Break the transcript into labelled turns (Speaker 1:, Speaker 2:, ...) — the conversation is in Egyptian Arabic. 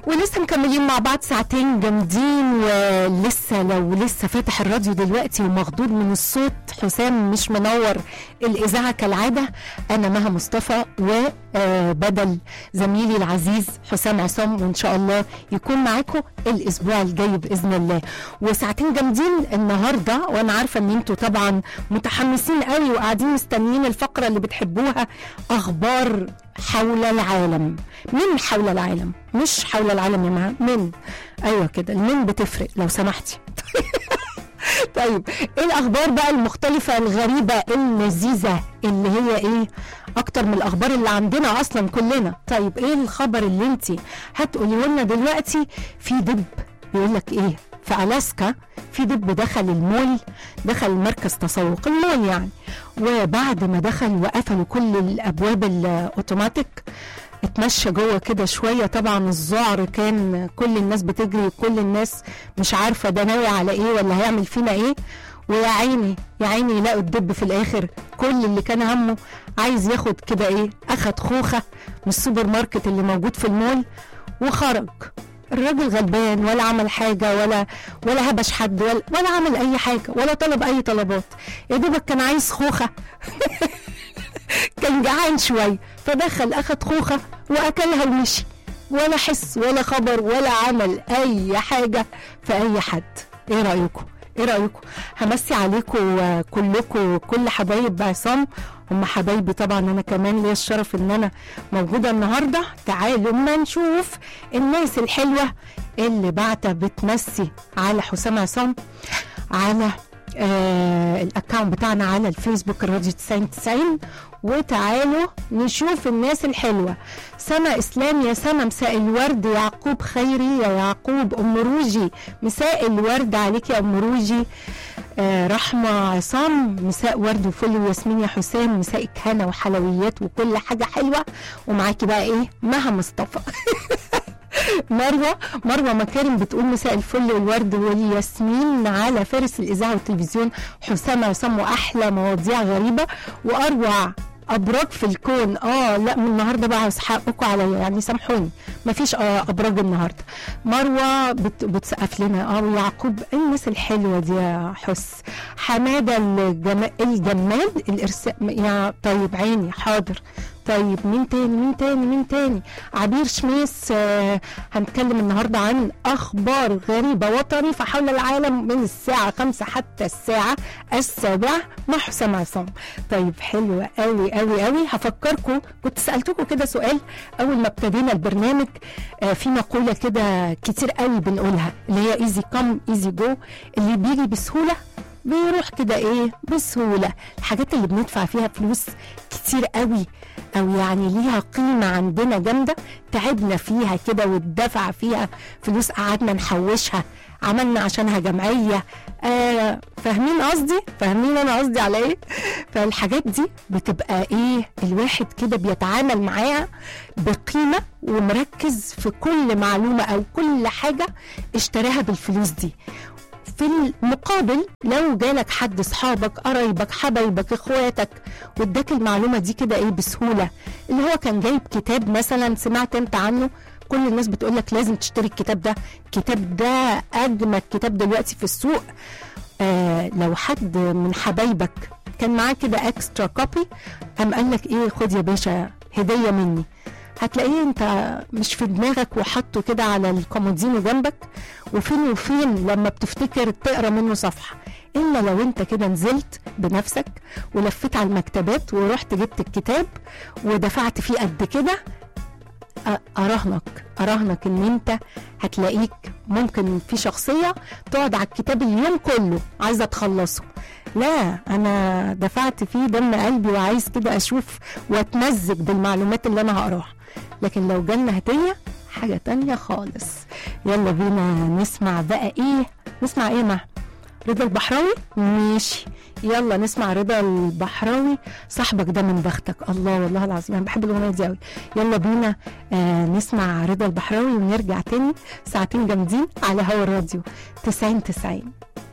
Speaker 1: ولسه مكملين مع بعض ساعتين جامدين ولسه لو لسه فاتح الراديو دلوقتي ومخضوض من الصوت حسام مش منور الاذاعه كالعاده انا مها مصطفى وبدل زميلي العزيز حسام عصام وان شاء الله يكون معاكم الاسبوع الجاي باذن الله وساعتين جامدين النهارده وانا عارفه ان انتوا طبعا متحمسين قوي وقاعدين مستنيين الفقره اللي بتحبوها اخبار حول العالم من حول العالم مش حول العالم يا جماعه من ايوه كده المن بتفرق لو سمحتي طيب ايه الاخبار بقى المختلفه الغريبه اللذيذه اللي هي ايه اكتر من الاخبار اللي عندنا اصلا كلنا طيب ايه الخبر اللي انت هتقوليه لنا دلوقتي في دب بيقول لك ايه في الاسكا في دب دخل المول دخل مركز تسوق المول يعني وبعد ما دخل وقفلوا كل الابواب الاوتوماتيك اتمشى جوه كده شويه طبعا الذعر كان كل الناس بتجري وكل الناس مش عارفه ده ناوي على ايه ولا هيعمل فينا ايه ويا عيني يا عيني يلاقوا الدب في الاخر كل اللي كان همه عايز ياخد كده ايه اخد خوخه من السوبر ماركت اللي موجود في المول وخرج الراجل غلبان ولا عمل حاجة ولا ولا هبش حد ولا, ولا عمل أي حاجة ولا طلب أي طلبات يا دوبك كان عايز خوخة كان جعان شوية فدخل أخد خوخة وأكلها ومشي ولا حس ولا خبر ولا عمل أي حاجة في أي حد إيه رأيكم؟ ايه رايكم همسي عليكم كلكم كل حبايب عصام هم حبايبي طبعا انا كمان ليا الشرف ان انا موجوده النهارده تعالوا ما نشوف الناس الحلوه اللي بعتة بتمسي على حسام عصام على آه الاكونت بتاعنا على الفيسبوك الراديو 9090 وتعالوا نشوف الناس الحلوه سما اسلام يا سما مساء الورد يعقوب خيري يا يعقوب ام روجي مساء الورد عليك يا ام روجي آه رحمة عصام مساء ورد وفل وياسمين يا حسام مساءك هنا وحلويات وكل حاجة حلوة ومعاكي بقى ايه مها مصطفى مروة مروة مكارم بتقول مساء الفل والورد والياسمين على فارس الإذاعة والتلفزيون حسام عصام وأحلى مواضيع غريبة وأروع ابراج في الكون اه لا من النهارده بقى حقكم عليا يعني سامحوني مفيش آه ابراج النهارده مروه بت بتسقف لنا اه ويعقوب الناس الحلوه دي يا حس حماده الجم... الجمال الارسال يا طيب عيني حاضر طيب مين تاني مين تاني مين تاني عبير شميس آه هنتكلم النهارده عن اخبار غريبه وطريفه حول العالم من الساعه 5 حتى الساعه السابعه مع حسام عصام طيب حلوه قوي قوي قوي هفكركم كنت سالتكم كده سؤال اول ما ابتدينا البرنامج آه في مقوله كده كتير قوي بنقولها اللي هي ايزي كم ايزي جو اللي بيجي بسهوله بيروح كده ايه بسهوله الحاجات اللي بندفع فيها فلوس كتير قوي او يعني ليها قيمه عندنا جامده تعبنا فيها كده واتدفع فيها فلوس قعدنا نحوشها عملنا عشانها جمعيه آه فاهمين قصدي فاهمين انا قصدي على ايه فالحاجات دي بتبقى ايه الواحد كده بيتعامل معاها بقيمه ومركز في كل معلومه او كل حاجه اشتراها بالفلوس دي في المقابل لو جالك حد اصحابك قرايبك حبايبك اخواتك واداك المعلومه دي كده ايه بسهوله اللي هو كان جايب كتاب مثلا سمعت انت عنه كل الناس بتقول لك لازم تشتري الكتاب ده الكتاب ده اجمل كتاب دلوقتي في السوق آه لو حد من حبايبك كان معاه كده اكسترا كوبي قام قال لك ايه خد يا باشا هديه مني هتلاقيه انت مش في دماغك وحطه كده على الكومودينو جنبك وفين وفين لما بتفتكر تقرا منه صفحه الا لو انت كده نزلت بنفسك ولفيت على المكتبات ورحت جبت الكتاب ودفعت فيه قد كده اراهنك اراهنك ان انت هتلاقيك ممكن في شخصيه تقعد على الكتاب اليوم كله عايزه تخلصه لا انا دفعت فيه دم قلبي وعايز كده اشوف واتمزج بالمعلومات اللي انا هقراها لكن لو جالنا هديه حاجه تانية خالص يلا بينا نسمع بقى ايه نسمع ايه مع رضا البحراوي ماشي يلا نسمع رضا البحراوي صاحبك ده من بختك الله والله العظيم انا بحب الاغنيه دي قوي يلا بينا آه نسمع رضا البحراوي ونرجع تاني ساعتين جامدين على هوا الراديو 90 90